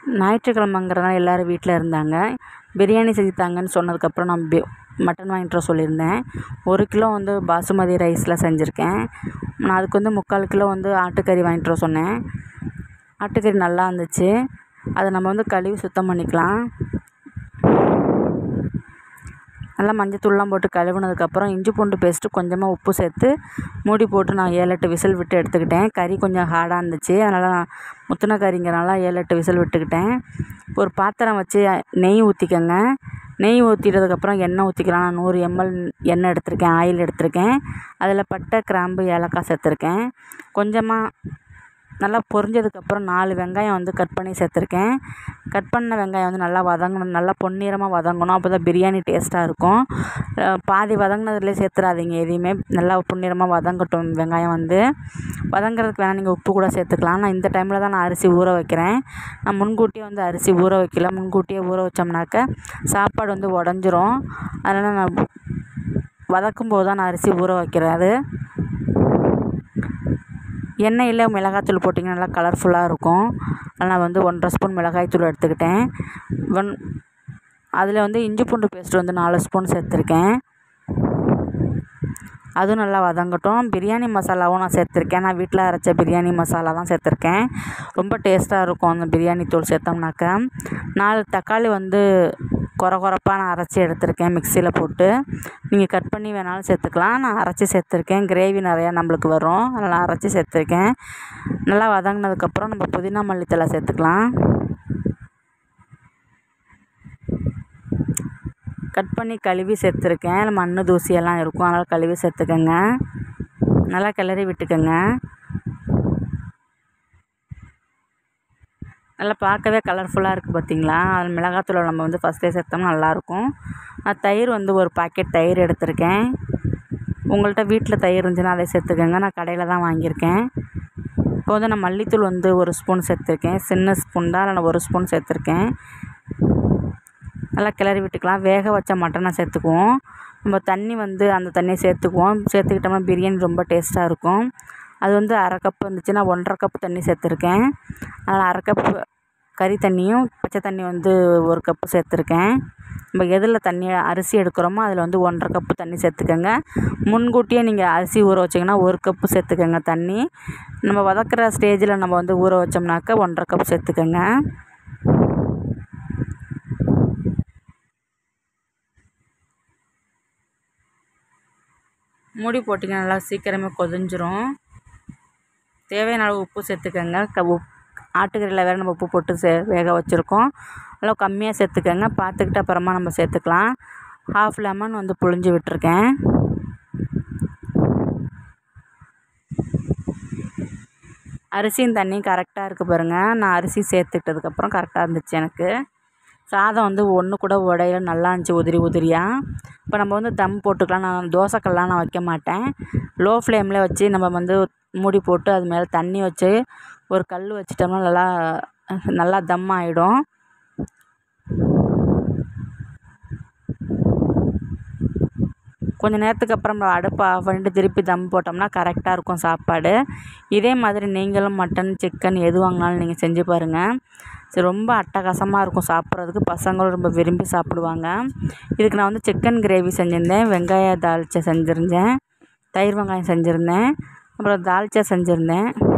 ஞாயிற்றுக்கிழமைங்கிறதுனால எல்லோரும் வீட்டில் இருந்தாங்க பிரியாணி செஞ்சு தாங்கன்னு சொன்னதுக்கப்புறம் நான் பி மட்டன் வாங்கிட்டு வர சொல்லியிருந்தேன் ஒரு கிலோ வந்து பாசுமதி ரைஸில் செஞ்சுருக்கேன் நான் அதுக்கு வந்து முக்கால் கிலோ வந்து ஆட்டுக்கறி வாங்கிட்டு வர சொன்னேன் ஆட்டுக்கறி நல்லா இருந்துச்சு அதை நம்ம வந்து கழுவி சுத்தம் பண்ணிக்கலாம் நல்லா மஞ்சத்தூள்லாம் போட்டு கழுவுனதுக்கப்புறம் இஞ்சி பூண்டு பேஸ்ட்டு கொஞ்சமாக உப்பு சேர்த்து மூடி போட்டு நான் ஏழு எட்டு விசில் விட்டு எடுத்துக்கிட்டேன் கறி கொஞ்சம் ஹார்டாக இருந்துச்சு அதனால் நான் முத்தின கறிங்கிறனால ஏழு எட்டு விசில் விட்டுக்கிட்டேன் ஒரு பாத்திரம் வச்சு நெய் ஊற்றிக்கங்க நெய் ஊற்றிட்டதுக்கப்புறம் எண்ணெய் ஊற்றிக்கலாம் நான் நூறு எம்எல் எண்ணெய் எடுத்திருக்கேன் ஆயில் எடுத்திருக்கேன் அதில் பட்டை கிராம்பு ஏலக்காய் சேர்த்துருக்கேன் கொஞ்சமாக நல்லா பொரிஞ்சதுக்கப்புறம் நாலு வெங்காயம் வந்து கட் பண்ணி சேர்த்துருக்கேன் கட் பண்ண வெங்காயம் வந்து நல்லா வதங்கணும் நல்லா பொன்னிறமாக வதங்கணும் அப்போ தான் பிரியாணி டேஸ்ட்டாக இருக்கும் பாதி வதங்கினதுலேயே சேர்த்துறாதீங்க எதையுமே நல்லா பொன்னிறமாக வதங்கட்டும் வெங்காயம் வந்து வதங்குறதுக்கு வேணால் நீங்கள் உப்பு கூட சேர்த்துக்கலாம் நான் இந்த டைமில் தான் நான் அரிசி ஊற வைக்கிறேன் நான் முன்கூட்டியே வந்து அரிசி ஊற வைக்கல முன்கூட்டியே ஊற வச்சோம்னாக்க சாப்பாடு வந்து உடஞ்சிரும் அதனால் நான் வதக்கும் போது தான் நான் அரிசி ஊற வைக்கிறேன் அது எண்ணெயில் மிளகாத்தூள் போட்டிங்கன்னா நல்லா கலர்ஃபுல்லாக இருக்கும் அதனால் நான் வந்து ஒன்றரை ஸ்பூன் மிளகாய்த்தூள் எடுத்துக்கிட்டேன் ஒன் அதில் வந்து இஞ்சி பூண்டு பேஸ்ட் வந்து நாலு ஸ்பூன் சேர்த்துருக்கேன் அதுவும் நல்லா வதங்கட்டும் பிரியாணி மசாலாவும் நான் சேர்த்துருக்கேன் நான் வீட்டில் அரைச்ச பிரியாணி மசாலா தான் சேர்த்துருக்கேன் ரொம்ப டேஸ்ட்டாக இருக்கும் அந்த பிரியாணி தூள் சேர்த்தோம்னாக்க நாலு தக்காளி வந்து கொர கொரப்பாக நான் அரைச்சி எடுத்திருக்கேன் மிக்சியில் போட்டு நீங்கள் கட் பண்ணி வேணாலும் சேர்த்துக்கலாம் நான் அரைச்சி சேர்த்துருக்கேன் கிரேவி நிறையா நம்மளுக்கு வரும் அதனால் அரைச்சி சேர்த்துருக்கேன் நல்லா வதங்கினதுக்கப்புறம் நம்ம புதினா மல்லித்தலை சேர்த்துக்கலாம் கட் பண்ணி கழுவி சேர்த்துருக்கேன் மண் தூசியெல்லாம் இருக்கும் அதனால் கழுவி சேர்த்துக்கங்க நல்லா கிளறி விட்டுக்கோங்க நல்லா பார்க்கவே கலர்ஃபுல்லாக இருக்குது பார்த்தீங்களா அதில் மிளகாத்தூளை நம்ம வந்து ஃபஸ்ட்டே சேர்த்தோம்னா நல்லாயிருக்கும் நான் தயிர் வந்து ஒரு பாக்கெட் தயிர் எடுத்திருக்கேன் உங்கள்கிட்ட வீட்டில் தயிர் இருந்துச்சுன்னா அதை சேர்த்துக்கோங்க நான் கடையில் தான் வாங்கியிருக்கேன் இப்போ வந்து நான் மல்லித்தூள் வந்து ஒரு ஸ்பூன் சேர்த்துருக்கேன் சின்ன ஸ்பூன் தான் நான் ஒரு ஸ்பூன் சேர்த்துருக்கேன் நல்லா கிளறி விட்டுக்கலாம் வேக வச்ச மட்டனை சேர்த்துக்குவோம் நம்ம தண்ணி வந்து அந்த தண்ணியை சேர்த்துக்குவோம் சேர்த்துக்கிட்டோம்னா பிரியாணி ரொம்ப டேஸ்ட்டாக இருக்கும் அது வந்து அரை கப்பு இருந்துச்சுன்னா ஒன்றரை கப்பு தண்ணி சேர்த்துருக்கேன் அதனால் அரை கப்பு கறி தண்ணியும் பச்சை தண்ணி வந்து ஒரு கப்பு சேர்த்துருக்கேன் நம்ம எதில் தண்ணி அரிசி எடுக்கிறோமோ அதில் வந்து ஒன்றரை கப்பு தண்ணி சேர்த்துக்கோங்க முன்கூட்டியே நீங்கள் அரிசி ஊற வச்சிங்கன்னா ஒரு கப்பு சேர்த்துக்கோங்க தண்ணி நம்ம வதக்கிற ஸ்டேஜில் நம்ம வந்து ஊற வச்சோம்னாக்க ஒன்றரை கப் சேர்த்துக்கோங்க மூடி போட்டிங்கன்னா நல்லா சீக்கிரமே கொதிஞ்சிரும் தேவையான அளவு உப்பு சேர்த்துக்கோங்க க உப் ஆட்டுக்கறியில் வேறு நம்ம உப்பு போட்டு சே வேக வச்சுருக்கோம் நல்லா கம்மியாக சேர்த்துக்கோங்க பார்த்துக்கிட்டு அப்புறமா நம்ம சேர்த்துக்கலாம் ஹாஃப் லெமன் வந்து புழிஞ்சு விட்டுருக்கேன் அரிசியும் தண்ணியும் கரெக்டாக இருக்குது பாருங்கள் நான் அரிசி சேர்த்துக்கிட்டதுக்கப்புறம் கரெக்டாக இருந்துச்சு எனக்கு சாதம் வந்து ஒன்று கூட உடையில நல்லா இருந்துச்சு உதிரி உதிரியாக இப்போ நம்ம வந்து தம் போட்டுக்கலாம் நான் தோசைக்கல்லாம் நான் வைக்க மாட்டேன் லோ ஃப்ளேமில் வச்சு நம்ம வந்து மூடி போட்டு அது மேலே தண்ணி வச்சு ஒரு கல் வச்சிட்டோம்னா நல்லா நல்லா தம் ஆகிடும் கொஞ்சம் நேரத்துக்கு அப்புறம் நம்ம அடுப்பை ஆஃப் பண்ணிட்டு திருப்பி தம் போட்டோம்னா கரெக்டாக இருக்கும் சாப்பாடு இதே மாதிரி நீங்களும் மட்டன் சிக்கன் எது வாங்கினாலும் நீங்கள் செஞ்சு பாருங்கள் சரி ரொம்ப அட்டகாசமாக இருக்கும் சாப்பிட்றதுக்கு பசங்களும் ரொம்ப விரும்பி சாப்பிடுவாங்க இதுக்கு நான் வந்து சிக்கன் கிரேவி செஞ்சுருந்தேன் வெங்காய தால்ச்சா செஞ்சுருந்தேன் தயிர் வெங்காயம் செஞ்சுருந்தேன் அப்புறம் தால்ச்சா செஞ்சுருந்தேன்